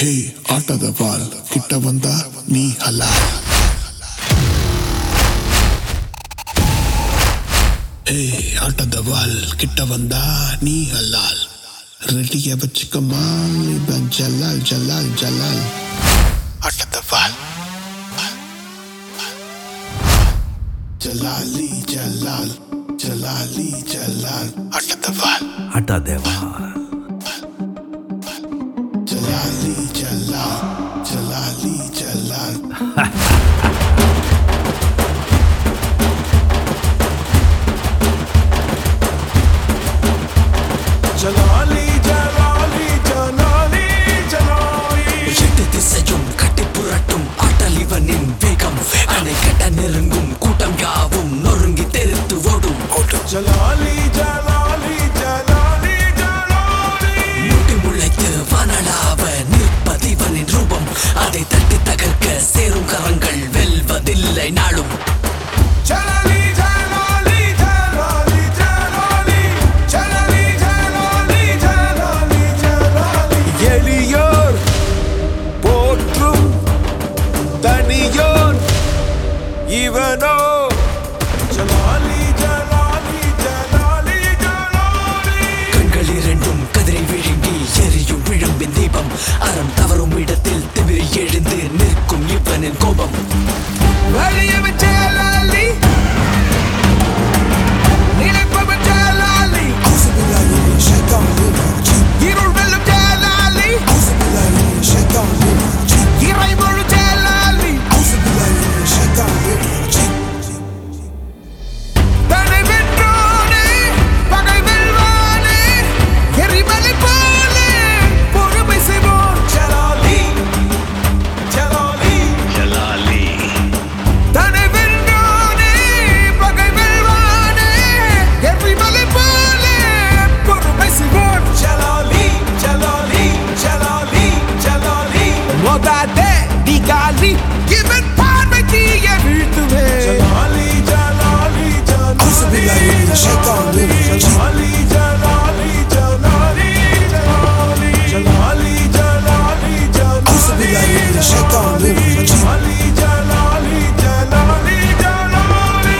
ஹே ஆட்டத பால் கிட்ட வந்தா நீ ஹலால் ஹே ஆட்டத வால் கிட்ட வந்தா நீ ஹலால் ரெடிய வச்சுக்கமா இவன் ஜலால் ஜலால் ஜலால் ஆட்டத வால் ஜலாலி ஜலால் ஜலாலி ஜலால் ஆட்டத வால் அட்டா தேவா ஜலாலி ஜலால் ஜலாலி ஜலால் ஜலாலி ஜலாலி ஜலாலி ஜலாலி எட்டு திசையும் கட்டி புரட்டும் ஆட்டல் இவனின் வேகம் அணை கட்ட நெருங்கும் கூட்டம் யாவும் நொறுங்கி தெரித்து ஓடும் ஜலாலி ஜலாலி ஜலாலி ஜலாலி முட்டி முளைத்து வனலாவ நிற்பதிவனின் ரூபம் அதை தட்டி தகர்க்க சேரும் கரங்கள் வெல்வதில்லை நாளும் ஜலாலி ஜலாலி ஜலாலி ஜலாலி ஜலாலி ஜலாலி ஜலாலி ஜலாலி எளியோர் போற்றும் தனியோன் இவனோ ஜலாலி ஜலாலி ஜலாலி ஜலாலி கண்கள் இரண்டும் கதிரை விழுங்கி எரியும் விழும்பின் தீபம் அறம் தவறும் இடத்தில் திமிரி எழுந்து நிற்கும் இவனின் கோபம் வலியவன் ஜலாலி நினைப்பவன் ஜலாலி இருள் வெல்லும் ஜலாலி இறைமுழு ஜலாலி தன்னை வென்றோனே பகை வெல்வானே எரிமலை போலே பொறுமை செய்வோன் ஜலாலி ஜலாலி தன்னை வென்றோனே பகை வெல்வானே எரிமலை போலே பொறுமை செய்வோன் ஜலாலி ஜலாலி ஜலாலி ஜலாலி மோதாதே டிகாலி இவன் பார்வை தீய வீழ்த்துவே ஜலாலி ஜலாலி ஜலாலி ஜலாலி ஜலாலி ஜலாலி ஜலாலி ஜலாலி ஜலாலி ஜலாலி ஜலாலி ஜலாலி ஜலாலி ஜலாலி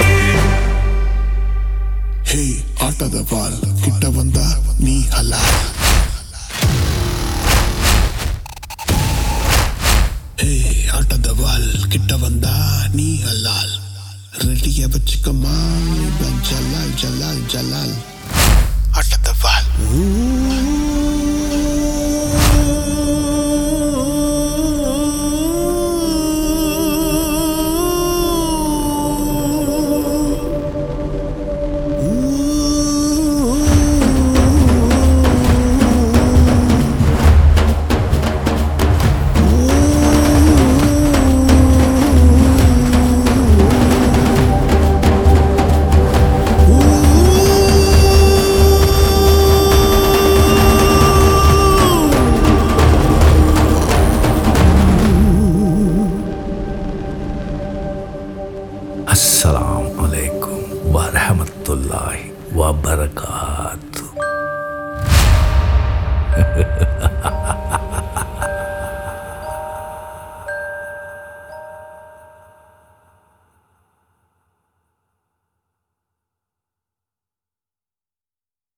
ஹே ஆட்டத பால் கிட்ட வந்தா நீ ஹலால் ஹே ஆட்டத வால் கிட்ட வந்தா நீ ஹலால் ரெடிய வச்சுக்கமா இவன் ஜலால் ஜலால் ஜலால் ஆட்டத வால் அஸ்ஸலாம் அலைக்கும் வரஹமத்துல்லாஹி வபரகாத்து